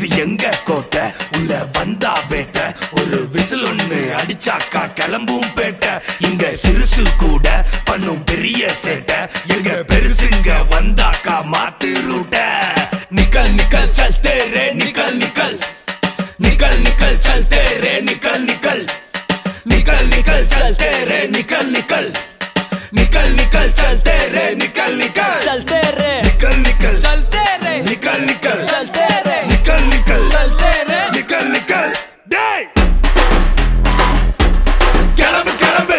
இது எங்க கோட்டை உள்ள வந்தா வேட்ட ஒரு விசில் ஒண்ணு அடிச்சாக்கா கிளம்பும் பேட்ட இங்க சிறுசு கூட பண்ணும் பெரிய சேட்டை எங்க பெருசுங்க வந்தாக்கா மாத்து ரூட்ட நிக்கல் நிக்கல் சல்தே ரே நிக்கல் நிக்கல் நிக்கல் நிக்கல் சல்தே ரே நிக்கல் நிக்கல் निकल निकल चलते रे निकल निकल निकल निकल चलते रे निकल निकल चलते रे निकल निकल चलते रे निकल निकल चलते रे निकल निकल चलते रे निकल निकल டேய் கிளம்பு கிளம்பு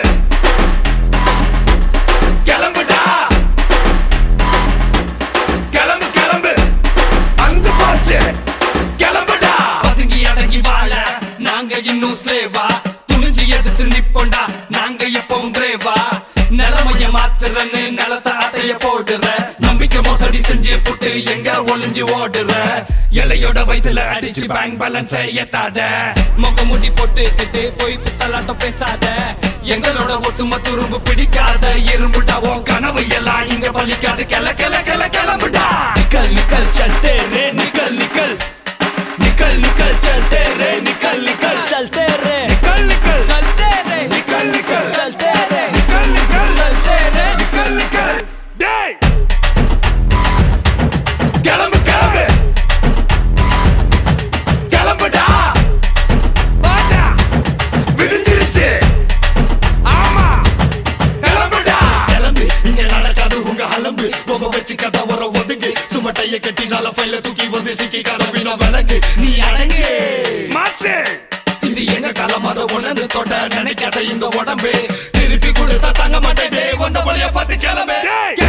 கிளம்புடா கிளம்பு கிளம்பு அந்து போச்சு கிளம்புடா பதுங்கி அடங்கி வாழ நாங்க இன்னும் ஸ்லேவா துணிஞ்சு எதிர்த்து நிப்போண்டா நாங்க எப்பவும் பிரேவா நிலைமைய மாத்துறன்னு நிலத்த அட்டைய போடுற நம்பிக்கை மோசடி செஞ்சு புட்டு எங்க ஒளிஞ்சு ஓடுற இலையோட வயித்துல அடிச்சு பேங்க் பேலன்ஸ் ஏத்தாத மொக்க முடி போட்டுக்கிட்டு போய் பித்தலாட்டம் பேசாத எங்களோட ஒட்டுமொத்த துரும்பு பிடிக்காத இரும்புடா உன் கனவு எல்லாம் இங்க பலிக்காது கிள கிள கிள கிளம்புடா निकल निकल चलते रे निकल निकल निकल निकल चलते रे निकल निकल चलते रे निकल निकल चलते रे निकल निकल चलते रे निकल निकल चलते रे निकल निकल டேய் கிளம்பு கிளம்பு கிளம்புடா வாடா விடிஞ்சிருச்சு ஆமா கிளம்புடா கிளம்பு இங்க நடக்காது உங்க அலம்பு பொம்மை வச்சு கதை வர ஒதுங்கு சுமட்டைய கட்டி நல்ல ஃபைல தூக்கி வந்து சிக்கி கதை வீண விலங்கு நீ அடங்கு மாசு இது எங்க காலம் அதை உணர்ந்து தொட்ட நினைக்காத இந்த உடம்பு திருப்பி கொடுத்தா தங்க மாட்டேன் வந்த வழிய பார்த்து கிளம்பு டேய்